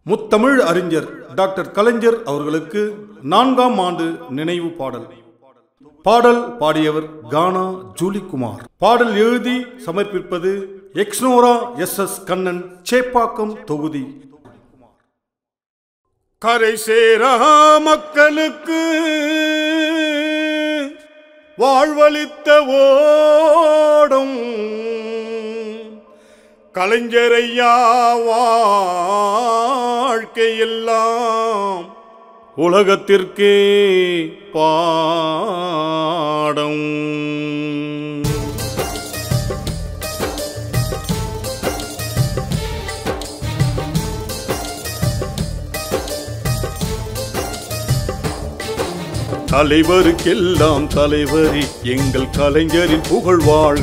முத்தமிழ் அறிஞர் டாக்டர் கலைஞர் அவர்களுக்கு நான்காம் ஆண்டு நினைவு பாடல் பாடல் பாடியவர் கானா ஜூலிகுமார் பாடல் எழுதி சமர்ப்பிப்பது எக்ஸ்னோரா எஸ் எஸ் கண்ணன் சேப்பாக்கம் தொகுதி கரை சேரா மக்களுக்கு வாழ்வளித்த ஓடும் கலைஞரையா வாழ்க்கையெல்லாம் உலகத்திற்கே பாடம் தலைவருக்கெல்லாம் தலைவரி எங்கள் கலைஞரின் புகழ் வாழ்க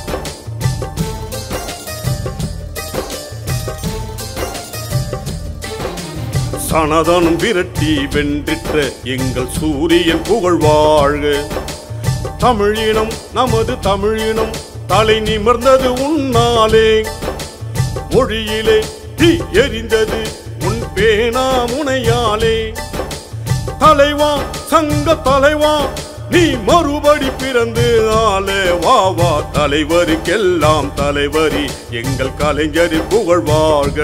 சனதனும் விரட்டி வென்றிட்ட எங்கள் சூரியன் புகழ் வாழ்க தமிழினம் நமது தமிழினம் தலை நிமிர்ந்தது உன்னாலே மொழியிலே தீ எரிந்தது உன் பேனா முனையாலே தலைவா சங்க தலைவா நீ மறுபடி பிறந்து ஆளே வா வா தலைவருக்கெல்லாம் தலைவரி எங்கள் கலைஞரின் புகழ் வாழ்க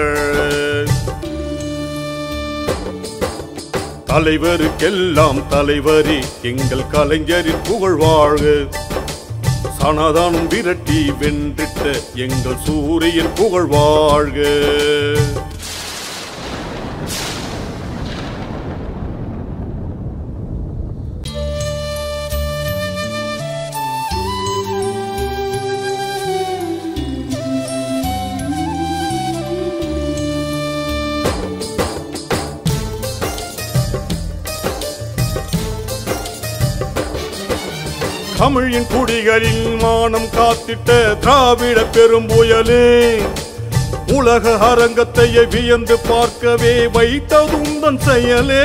தலைவருக்கெல்லாம் தலைவரி எங்கள் கலைஞரின் புகழ் வாழ்க சனாதானம் விரட்டி வென்றிட்ட எங்கள் சூரியன் புகழ் வாழ்க தமிழின் குடிகளில் மானம் காத்திட்ட திராவிட பெரும்புயலே உலக அரங்கத்தையே வியந்து பார்க்கவே வைத்ததுந்தன் செயலே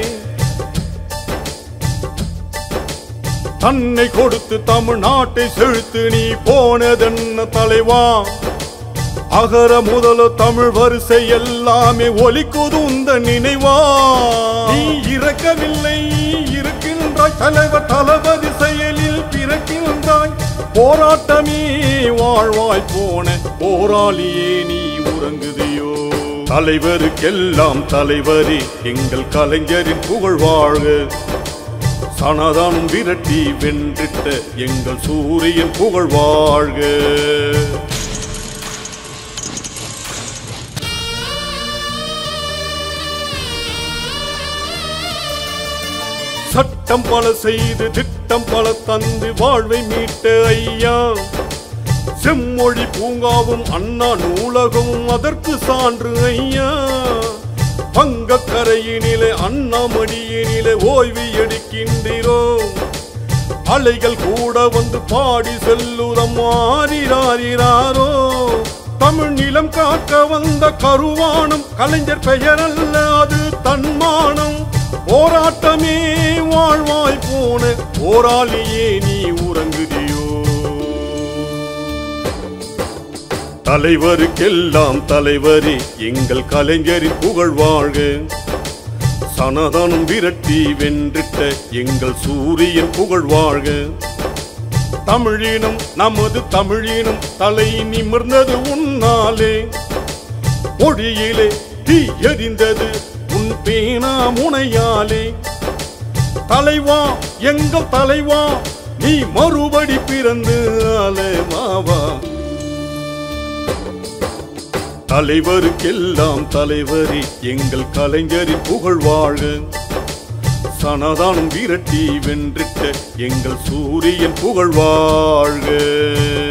தன்னை கொடுத்து தமிழ்நாட்டை செழுத்து நீ போனதென்ன தலைவா அகர முதல தமிழ் வரிசை எல்லாமே ஒலிக்குது உந்த நினைவா நீ இறக்கவில்லை இருக்கின்றாய் தலைவர் தளபதி செயலில் பிறக்கின்றாய் போராட்டமே வாழ்வாய் போன போராளியே நீ உறங்குதியோ தலைவருக்கெல்லாம் தலைவரி எங்கள் கலைஞரின் புகழ் வாழ்க சனாதானம் விரட்டி வென்றிட்ட எங்கள் சூரியன் புகழ் வாழ்க சட்டம் பல செய்து திட்டம் பல தந்து வாழ்வை மீட்ட ஐயா செம்மொழி பூங்காவும் அண்ணா நூலகமும் அதற்கு சான்று ஐயா பங்கக்கரையினிலே அண்ணா மடியினிலே ஓய்வு எடுக்கின்றோம் அலைகள் கூட வந்து பாடி செல்லுதம் மாறிறாரிறாரோ தமிழ் நிலம் காக்க வந்த கருவானம் கலைஞர் பெயர் அல்ல அது தன்மானம் போராட்டமே வாழ்வாய் போன போராளியே நீ உறங்குதியோ தலைவருக்கெல்லாம் தலைவரி எங்கள் கலைஞரின் புகழ் வாழ்க சனதானம் விரட்டி வென்றிட்ட எங்கள் சூரியன் புகழ் வாழ்க தமிழினம் நமது தமிழினம் தலை நிமிர்ந்தது உன்னாலே மொழியிலே தீ எரிந்தது உன் பேனா முனையாலே தலைவா எங்கள் தலைவா நீ மறுபடி பிறந்து ஆலே மாவா தலைவருக்கெல்லாம் தலைவரி எங்கள் கலைஞரின் புகழ் வாழ்க சனாதானம் விரட்டி வென்றிட்ட எங்கள் சூரியன் புகழ் வாழ்க